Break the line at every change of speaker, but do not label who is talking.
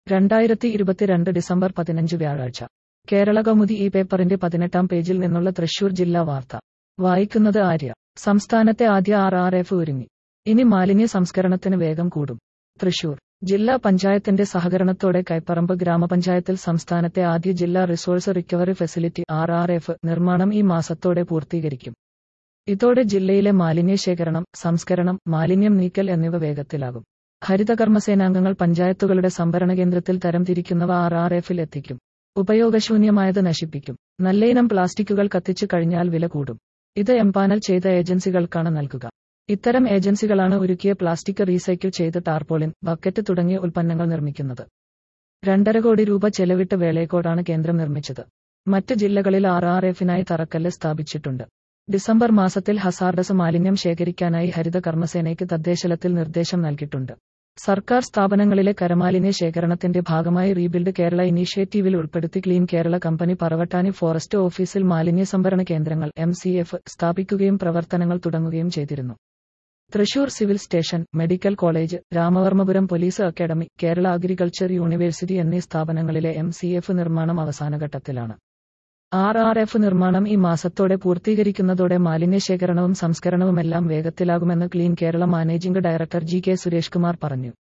രണ്ടായിരത്തി ഇരുപത്തിരണ്ട് ഡിസംബർ പതിനഞ്ച് വ്യാഴാഴ്ച കേരള കൗമുദി ഈ പേപ്പറിന്റെ പതിനെട്ടാം പേജിൽ നിന്നുള്ള തൃശൂർ ജില്ലാ വാർത്ത വായിക്കുന്നത് ആര്യ സംസ്ഥാനത്തെ ആദ്യ ആർ ആർ എഫ് ഒരുങ്ങി ഇനി മാലിന്യ സംസ്കരണത്തിന് വേഗം കൂടും തൃശൂർ ജില്ലാ പഞ്ചായത്തിന്റെ സഹകരണത്തോടെ കൈപ്പറമ്പ് ഗ്രാമപഞ്ചായത്തിൽ സംസ്ഥാനത്തെ ആദ്യ ജില്ലാ resource recovery facility R R F നിർമ്മാണം ഈ മാസത്തോടെ പൂർത്തീകരിക്കും ഇതോടെ ജില്ലയിലെ മാലിന്യ ശേഖരണം സംസ്കരണം മാലിന്യം നീക്കൽ എന്നിവ വേഗത്തിലാകും ഹരിതകർമ്മസേനാംഗങ്ങൾ പഞ്ചായത്തുകളുടെ സംഭരണ കേന്ദ്രത്തിൽ തരംതിരിക്കുന്നവ ആർ ആർ എഫിൽ എത്തിക്കും ഉപയോഗശൂന്യമായത് നശിപ്പിക്കും നല്ലയിനം പ്ലാസ്റ്റിക്കുകൾ കത്തിച്ചു കഴിഞ്ഞാൽ വില കൂടും ഇത് എംപാനൽ ചെയ്ത ഏജൻസികൾക്കാണ് നൽകുക ഇത്തരം ഏജൻസികളാണ് ഉരുക്കിയ പ്ലാസ്റ്റിക് റീസൈക്കിൾ ചെയ്ത് ടാർപോളിൻ ബക്കറ്റ് തുടങ്ങിയ ഉൽപ്പന്നങ്ങൾ നിർമ്മിക്കുന്നത് രണ്ടര കോടി രൂപ ചെലവിട്ട് വേളയക്കോടാണ് കേന്ദ്രം നിർമ്മിച്ചത് മറ്റ് ജില്ലകളിൽ ആർ ആർ എഫിനായി തറക്കല്ല് സ്ഥാപിച്ചിട്ടുണ്ട് ഡിസംബർ മാസത്തിൽ ഹസാർഡസ് മാലിന്യം ശേഖരിക്കാനായി ഹരിത കർമ്മസേനയ്ക്ക് തദ്ദേശലത്തിൽ നിർദ്ദേശം നൽകിയിട്ടുണ്ട് സർക്കാർ സ്ഥാപനങ്ങളിലെ കരമാലിന്യ ശേഖരണത്തിന്റെ ഭാഗമായി റീബിൽഡ് കേരള ഇനീഷ്യേറ്റീവിൽ ഉൾപ്പെടുത്തി clean Kerala company Paravattani forest ഓഫീസിൽ മാലിന്യ സംഭരണ കേന്ദ്രങ്ങൾ എം സ്ഥാപിക്കുകയും പ്രവർത്തനങ്ങൾ തുടങ്ങുകയും ചെയ്തിരുന്നു Thrissur civil station medical college Ramavarmapuram police academy Kerala agriculture university എന്നീ സ്ഥാപനങ്ങളിലെ എം നിർമ്മാണം അവസാനഘട്ടത്തിലാണ് ആർ ആർ എഫ് നിർമ്മാണം ഈ മാസത്തോടെ പൂർത്തീകരിക്കുന്നതോടെ മാലിന്യ ശേഖരണവും സംസ്കരണവുമെല്ലാം വേഗത്തിലാകുമെന്ന് clean Kerala managing director G K Suresh Kumar പറഞ്ഞു